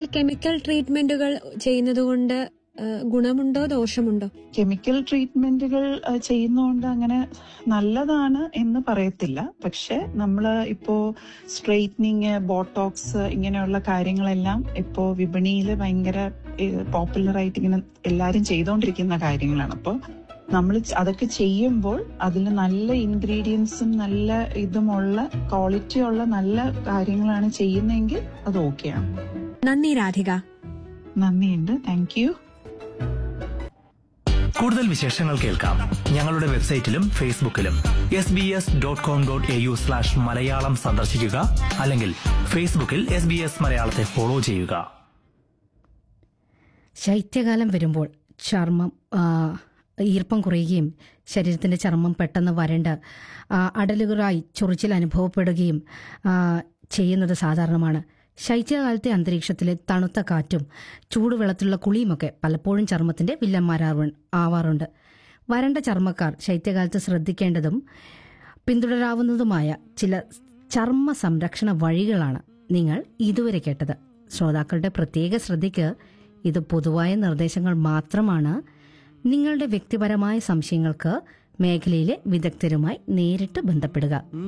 chemical ട്രീറ്റ്മെന്റുകൾ ചെയ്യുന്നത് കൊണ്ട് ഏഹ്, ഗുണമുണ്ടോ ദോഷമുണ്ടോ chemical ട്രീറ്റ്മെന്റുകൾ അഹ്, ചെയ്യുന്നതുകൊണ്ട് അങ്ങനെ നല്ലതാണ് എന്ന് പറയത്തില്ല പക്ഷെ നമ്മൾ ഇപ്പോ സ്ട്രെയിറ്റനിങ് ബോട്ടോക്സ് ഇങ്ങനെയുള്ള കാര്യങ്ങളെല്ലാം ഇപ്പോ വിപണിയിൽ ഭയങ്കര പോപ്പുലർ ആയിട്ട് ഇങ്ങനെ എല്ലാരും ചെയ്തുകൊണ്ടിരിക്കുന്ന കാര്യങ്ങളാണ് അപ്പോൾ നമ്മൾ അതൊക്കെ ചെയ്യുമ്പോൾ അതിൽ നല്ല ഇൻഗ്രീഡിയൻസും നല്ല ഇതുമുള്ള ക്വാളിറ്റി ഉള്ള നല്ല കാര്യങ്ങളാണ് ചെയ്യുന്നതെങ്കിൽ അത് ഓക്കെയാണ് നന്ദി രാധിക നന്ദിയുണ്ട് താങ്ക് യു കൂടുതൽ വിശേഷങ്ങൾ കേൾക്കാം ഞങ്ങളുടെ വെബ്സൈറ്റിലും ഫേസ്ബുക്കിലും S B S dot com dot A U slash Malayalam സന്ദർശിക്കുക അല്ലെങ്കിൽ ഫേസ്ബുക്കിൽ എസ് ബി എസ് മലയാളത്തെ ഫോളോ ചെയ്യുക ശൈത്യകാലം വരുമ്പോൾ ചർമ്മം ആ, ഈർപ്പം കുറയുകയും ശരീരത്തിന്റെ ചർമ്മം പെട്ടെന്ന് വരണ്ട് ആ, അടലുകളായി ചൊറിച്ചിൽ അനുഭവപ്പെടുകയും ആ, ചെയ്യുന്നത് സാധാരണമാണ് ശൈത്യകാലത്തെ അന്തരീക്ഷത്തിലെ തണുത്ത കാറ്റും ചൂടുവെള്ളത്തിലുള്ള കുളിയുമൊക്കെ പലപ്പോഴും ചർമ്മത്തിന്റെ വില്ലന്മാരാവ ആവാറുണ്ട് വരണ്ട ചർമ്മക്കാർ ശൈത്യകാലത്ത് ശ്രദ്ധിക്കേണ്ടതും പിന്തുടരാവുന്നതുമായ ചില ചർമ്മ സംരക്ഷണ വഴികളാണ് നിങ്ങൾ ഇതുവരെ കേട്ടത് ശ്രോതാക്കളുടെ പ്രത്യേക ശ്രദ്ധയ്ക്ക് ഇത് പൊതുവായ നിർദ്ദേശങ്ങൾ മാത്രമാണ് നിങ്ങളുടെ വ്യക്തിപരമായ സംശയങ്ങൾക്ക് മേഖലയിലെ വിദഗ്ധരുമായി നേരിട്ട് ബന്ധപ്പെടുക